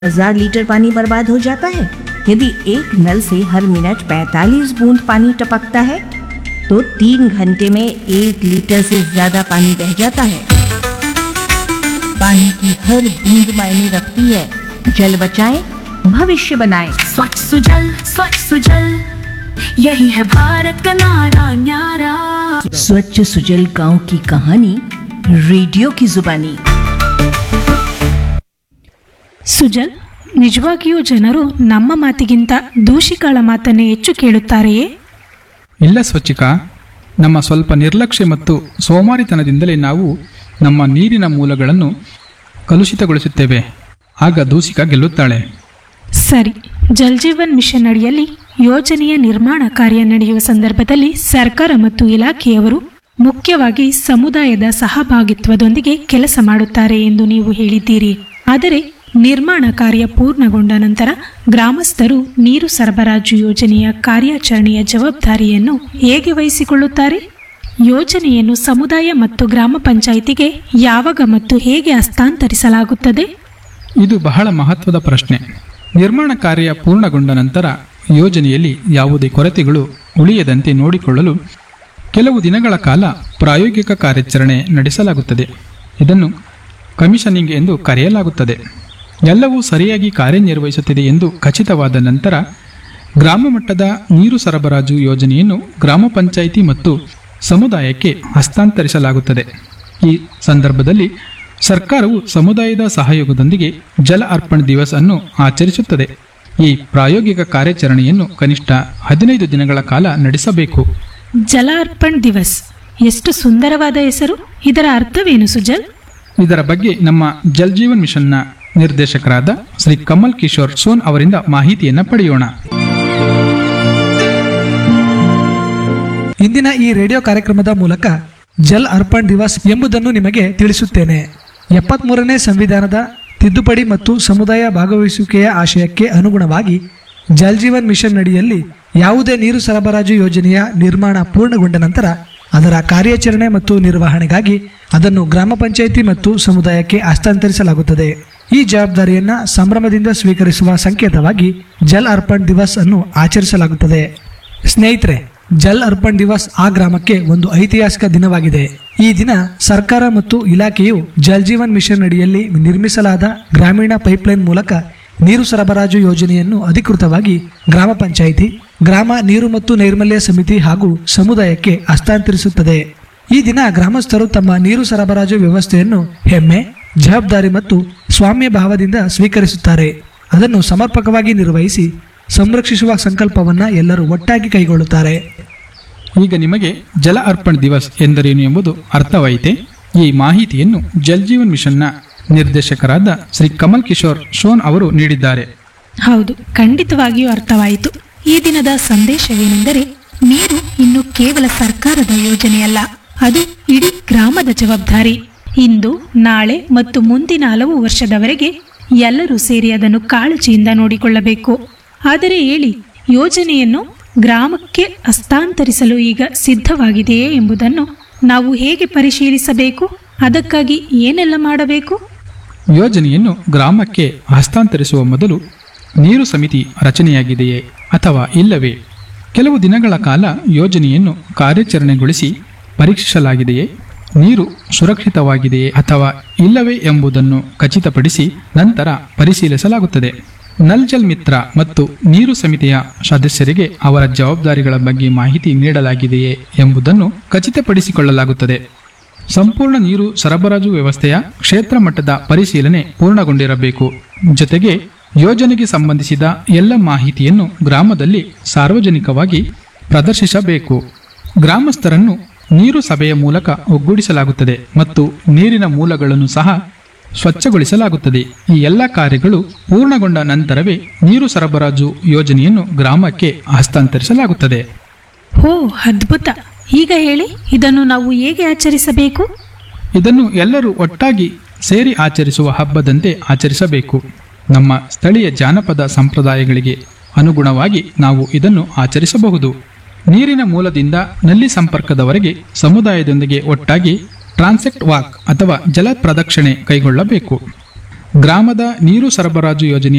हजार लीटर पानी बर्बाद हो जाता है यदि एक नल से हर मिनट 45 बूंद पानी टपकता है तो तीन घंटे में एक लीटर से ज्यादा पानी बह जाता है पानी की हर बूंद मायने रखती है जल बचाएं भविष्य बनाएं स्वच्छ सुजल स्वच्छ सुजल यही है भारत का नारा न्यारा स्वच्छ सुजल गांव की कहानी रेडियो की जुबानी ಸುಜಲ್ ನಿಜವಾಗಿಯೂ ಜನರು ನಮ್ಮ ಮಾತಿಗಿಂತ ದೂಷಿಗಳ ಮಾತನ್ನೇ ಹೆಚ್ಚು ಕೇಳುತ್ತಾರೆಯೇ ಇಲ್ಲ ಸ್ವಚ್ಛಿಕ ನಮ್ಮ ಸ್ವಲ್ಪ ನಿರ್ಲಕ್ಷ್ಯ ಮತ್ತು ಸೋಮಾರಿತನದಿಂದಲೇ ನಾವು ನಮ್ಮ ನೀರಿನ ಮೂಲಗಳನ್ನು ಕಲುಷಿತಗೊಳಿಸುತ್ತೇವೆ ಆಗ ದೂಷಿಕ ಗೆಲ್ಲುತ್ತಾಳೆ ಸರಿ ಜಲ್ ಜೀವನ್ ಮಿಷನ್ ಅಡಿಯಲ್ಲಿ ಯೋಜನೆಯ ನಿರ್ಮಾಣ ಕಾರ್ಯ ನಡೆಯುವ ಸಂದರ್ಭದಲ್ಲಿ ಸರ್ಕಾರ ಮತ್ತು ಇಲಾಖೆಯವರು ಮುಖ್ಯವಾಗಿ ಸಮುದಾಯದ ಸಹಭಾಗಿತ್ವದೊಂದಿಗೆ ಕೆಲಸ ಮಾಡುತ್ತಾರೆ ಎಂದು ನೀವು ಹೇಳಿದ್ದೀರಿ ಆದರೆ ನಿರ್ಮಾಣ ಕಾರ್ಯ ಪೂರ್ಣಗೊಂಡ ನಂತರ ಗ್ರಾಮಸ್ಥರು ನೀರು ಸರಬರಾಜು ಯೋಜನೆಯ ಕಾರ್ಯಾಚರಣೆಯ ಜವಾಬ್ದಾರಿಯನ್ನು ಹೇಗೆ ವಹಿಸಿಕೊಳ್ಳುತ್ತಾರೆ ಯೋಜನೆಯನ್ನು ಸಮುದಾಯ ಮತ್ತು ಗ್ರಾಮ ಪಂಚಾಯಿತಿಗೆ ಯಾವಾಗ ಮತ್ತು ಹೇಗೆ ಹಸ್ತಾಂತರಿಸಲಾಗುತ್ತದೆ ಇದು ಬಹಳ ಮಹತ್ವದ ಪ್ರಶ್ನೆ ನಿರ್ಮಾಣ ಕಾರ್ಯ ಪೂರ್ಣಗೊಂಡ ನಂತರ ಯೋಜನೆಯಲ್ಲಿ ಯಾವುದೇ ಕೊರತೆಗಳು ಉಳಿಯದಂತೆ ನೋಡಿಕೊಳ್ಳಲು ಕೆಲವು ದಿನಗಳ ಕಾಲ ಪ್ರಾಯೋಗಿಕ ಕಾರ್ಯಾಚರಣೆ ನಡೆಸಲಾಗುತ್ತದೆ ಇದನ್ನು ಕಮಿಷನಿಂಗ್ ಎಂದು ಕರೆಯಲಾಗುತ್ತದೆ ಎಲ್ಲವೂ ಸರಿಯಾಗಿ ಕಾರ್ಯನಿರ್ವಹಿಸುತ್ತಿದೆ ಎಂದು ಖಚಿತವಾದ ನಂತರ ಗ್ರಾಮ ಮಟ್ಟದ ನೀರು ಸರಬರಾಜು ಯೋಜನೆಯನ್ನು ಗ್ರಾಮ ಪಂಚಾಯಿತಿ ಮತ್ತು ಸಮುದಾಯಕ್ಕೆ ಹಸ್ತಾಂತರಿಸಲಾಗುತ್ತದೆ ಈ ಸಂದರ್ಭದಲ್ಲಿ ಸರ್ಕಾರವು ಸಮುದಾಯದ ಸಹಯೋಗದೊಂದಿಗೆ ಜಲ ಅರ್ಪಣ್ ದಿವಸ್ ಅನ್ನು ಆಚರಿಸುತ್ತದೆ ಈ ಪ್ರಾಯೋಗಿಕ ಕಾರ್ಯಾಚರಣೆಯನ್ನು ಕನಿಷ್ಠ ಹದಿನೈದು ದಿನಗಳ ಕಾಲ ನಡೆಸಬೇಕು ಜಲ ಅರ್ಪಣ್ ದಿವಸ್ ಎಷ್ಟು ಸುಂದರವಾದ ಹೆಸರು ಇದರ ಅರ್ಥವೇನು ಸುಜಲ್ ಇದರ ಬಗ್ಗೆ ನಮ್ಮ ಜಲ್ ಜೀವನ್ ಮಿಷನ್ನ ನಿರ್ದೇಶಕರಾದ ಶ್ರೀ ಕಮಲ್ ಕಿಶೋರ್ ಸೋನ್ ಅವರಿಂದ ಮಾಹಿತಿಯನ್ನು ಪಡೆಯೋಣ ಇಂದಿನ ಈ ರೇಡಿಯೋ ಕಾರ್ಯಕ್ರಮದ ಮೂಲಕ ಜಲ್ ಅರ್ಪಣ್ ದಿವಸ್ ಎಂಬುದನ್ನು ನಿಮಗೆ ತಿಳಿಸುತ್ತೇನೆ ಎಪ್ಪತ್ಮೂರನೇ ಸಂವಿಧಾನದ ತಿದ್ದುಪಡಿ ಮತ್ತು ಸಮುದಾಯ ಭಾಗವಹಿಸುವಿಕೆಯ ಆಶಯಕ್ಕೆ ಅನುಗುಣವಾಗಿ ಜಲ್ ಜೀವನ್ ಮಿಷನ್ ಅಡಿಯಲ್ಲಿ ಯಾವುದೇ ನೀರು ಸರಬರಾಜು ಯೋಜನೆಯ ನಿರ್ಮಾಣ ಪೂರ್ಣಗೊಂಡ ನಂತರ ಅದರ ಕಾರ್ಯಾಚರಣೆ ಮತ್ತು ನಿರ್ವಹಣೆಗಾಗಿ ಅದನ್ನು ಗ್ರಾಮ ಪಂಚಾಯಿತಿ ಮತ್ತು ಸಮುದಾಯಕ್ಕೆ ಹಸ್ತಾಂತರಿಸಲಾಗುತ್ತದೆ ಈ ಜವಾಬ್ದಾರಿಯನ್ನ ಸಂಭ್ರಮದಿಂದ ಸ್ವೀಕರಿಸುವ ಸಂಕೇತವಾಗಿ ಜಲ್ ಅರ್ಪಣ್ ದಿವಸ್ ಅನ್ನು ಆಚರಿಸಲಾಗುತ್ತದೆ ಸ್ನೇಹಿತರೆ ಜಲ್ ಅರ್ಪಣ್ ದಿವಸ್ ಆ ಗ್ರಾಮಕ್ಕೆ ಒಂದು ಐತಿಹಾಸಿಕ ದಿನವಾಗಿದೆ ಈ ದಿನ ಸರ್ಕಾರ ಮತ್ತು ಇಲಾಖೆಯು ಜಲ್ ಜೀವನ್ ಮಿಷನ್ ಅಡಿಯಲ್ಲಿ ನಿರ್ಮಿಸಲಾದ ಗ್ರಾಮೀಣ ಪೈಪ್ಲೈನ್ ಮೂಲಕ ನೀರು ಸರಬರಾಜು ಯೋಜನೆಯನ್ನು ಅಧಿಕೃತವಾಗಿ ಗ್ರಾಮ ಪಂಚಾಯಿತಿ ಗ್ರಾಮ ನೀರು ಮತ್ತು ನೈರ್ಮಲ್ಯ ಸಮಿತಿ ಹಾಗೂ ಸಮುದಾಯಕ್ಕೆ ಹಸ್ತಾಂತರಿಸುತ್ತದೆ ಈ ದಿನ ಗ್ರಾಮಸ್ಥರು ತಮ್ಮ ನೀರು ಸರಬರಾಜು ವ್ಯವಸ್ಥೆಯನ್ನು ಹೆಮ್ಮೆ ಜವಾಬ್ದಾರಿ ಮತ್ತು ಸ್ವಾಮ್ಯ ಭಾವದಿಂದ ಸ್ವೀಕರಿಸುತ್ತಾರೆ ಅದನ್ನು ಸಮರ್ಪಕವಾಗಿ ನಿರ್ವಹಿಸಿ ಸಂರಕ್ಷಿಸುವ ಸಂಕಲ್ಪವನ್ನ ಎಲ್ಲರೂ ಒಟ್ಟಾಗಿ ಕೈಗೊಳ್ಳುತ್ತಾರೆ ಈಗ ನಿಮಗೆ ಜಲ ಅರ್ಪಣ್ ದಿವಸ್ ಎಂದರೇನು ಎಂಬುದು ಅರ್ಥವಾಯಿತೆ ಈ ಮಾಹಿತಿಯನ್ನು ಜಲ್ ಜೀವನ್ ಮಿಷನ್ನ ನಿರ್ದೇಶಕರಾದ ಶ್ರೀ ಕಮಲ್ ಕಿಶೋರ್ ಶೋನ್ ಅವರು ನೀಡಿದ್ದಾರೆ ಹೌದು ಖಂಡಿತವಾಗಿಯೂ ಅರ್ಥವಾಯಿತು ಈ ದಿನದ ಸಂದೇಶವೇನೆಂದರೆ ನೀರು ಇನ್ನು ಕೇವಲ ಸರ್ಕಾರದ ಯೋಜನೆಯಲ್ಲ ಅದು ಇಡೀ ಗ್ರಾಮದ ಜವಾಬ್ದಾರಿ ಇಂದು ನಾಳೆ ಮತ್ತು ಮುಂದಿನ ಹಲವು ವರ್ಷದವರೆಗೆ ಎಲ್ಲರೂ ಸೇರಿ ಅದನ್ನು ಕಾಳಜಿಯಿಂದ ನೋಡಿಕೊಳ್ಳಬೇಕು ಆದರೆ ಹೇಳಿ ಯೋಜನೆಯನ್ನು ಗ್ರಾಮಕ್ಕೆ ಹಸ್ತಾಂತರಿಸಲು ಈಗ ಸಿದ್ಧವಾಗಿದೆಯೇ ಎಂಬುದನ್ನು ನಾವು ಹೇಗೆ ಪರಿಶೀಲಿಸಬೇಕು ಅದಕ್ಕಾಗಿ ಏನೆಲ್ಲ ಮಾಡಬೇಕು ಯೋಜನೆಯನ್ನು ಗ್ರಾಮಕ್ಕೆ ಹಸ್ತಾಂತರಿಸುವ ಮೊದಲು ನೀರು ಸಮಿತಿ ರಚನೆಯಾಗಿದೆಯೇ ಅಥವಾ ಇಲ್ಲವೇ ಕೆಲವು ದಿನಗಳ ಕಾಲ ಯೋಜನೆಯನ್ನು ಕಾರ್ಯಾಚರಣೆಗೊಳಿಸಿ ಪರೀಕ್ಷಿಸಲಾಗಿದೆಯೇ ನೀರು ಸುರಕ್ಷಿತವಾಗಿದೆಯೇ ಅಥವಾ ಇಲ್ಲವೇ ಎಂಬುದನ್ನು ಖಚಿತಪಡಿಸಿ ನಂತರ ಪರಿಶೀಲಿಸಲಾಗುತ್ತದೆ ನಲ್ ಜಲ್ ಮಿತ್ರ ಮತ್ತು ನೀರು ಸಮಿತಿಯ ಸದಸ್ಯರಿಗೆ ಅವರ ಜವಾಬ್ದಾರಿಗಳ ಬಗ್ಗೆ ಮಾಹಿತಿ ನೀಡಲಾಗಿದೆಯೇ ಎಂಬುದನ್ನು ಖಚಿತಪಡಿಸಿಕೊಳ್ಳಲಾಗುತ್ತದೆ ಸಂಪೂರ್ಣ ನೀರು ಸರಬರಾಜು ವ್ಯವಸ್ಥೆಯ ಕ್ಷೇತ್ರ ಮಟ್ಟದ ಪರಿಶೀಲನೆ ಪೂರ್ಣಗೊಂಡಿರಬೇಕು ಜೊತೆಗೆ ಯೋಜನೆಗೆ ಸಂಬಂಧಿಸಿದ ಎಲ್ಲ ಮಾಹಿತಿಯನ್ನು ಗ್ರಾಮದಲ್ಲಿ ಸಾರ್ವಜನಿಕವಾಗಿ ಪ್ರದರ್ಶಿಸಬೇಕು ಗ್ರಾಮಸ್ಥರನ್ನು ನೀರು ಸಭೆಯ ಮೂಲಕ ಒಗ್ಗೂಡಿಸಲಾಗುತ್ತದೆ ಮತ್ತು ನೀರಿನ ಮೂಲಗಳನ್ನು ಸಹ ಸ್ವಚ್ಛಗೊಳಿಸಲಾಗುತ್ತದೆ ಈ ಎಲ್ಲ ಕಾರ್ಯಗಳು ಪೂರ್ಣಗೊಂಡ ನಂತರವೇ ನೀರು ಸರಬರಾಜು ಯೋಜನೆಯನ್ನು ಗ್ರಾಮಕ್ಕೆ ಹಸ್ತಾಂತರಿಸಲಾಗುತ್ತದೆ ಹೋ ಅದ್ಭುತ ಈಗ ಹೇಳಿ ಇದನ್ನು ನಾವು ಹೇಗೆ ಆಚರಿಸಬೇಕು ಇದನ್ನು ಎಲ್ಲರೂ ಒಟ್ಟಾಗಿ ಸೇರಿ ಆಚರಿಸುವ ಹಬ್ಬದಂತೆ ಆಚರಿಸಬೇಕು ನಮ್ಮ ಸ್ಥಳೀಯ ಜಾನಪದ ಸಂಪ್ರದಾಯಗಳಿಗೆ ಅನುಗುಣವಾಗಿ ನಾವು ಇದನ್ನು ಆಚರಿಸಬಹುದು ನೀರಿನ ಮೂಲದಿಂದ ನಲ್ಲಿ ಸಂಪರ್ಕದವರೆಗೆ ಸಮುದಾಯದೊಂದಿಗೆ ಒಟ್ಟಾಗಿ ಟ್ರಾನ್ಸೆಕ್ಟ್ ವಾಕ್ ಅಥವಾ ಜಲ ಪ್ರದಕ್ಷಿಣೆ ಕೈಗೊಳ್ಳಬೇಕು ಗ್ರಾಮದ ನೀರು ಸರಬರಾಜು ಯೋಜನೆಯ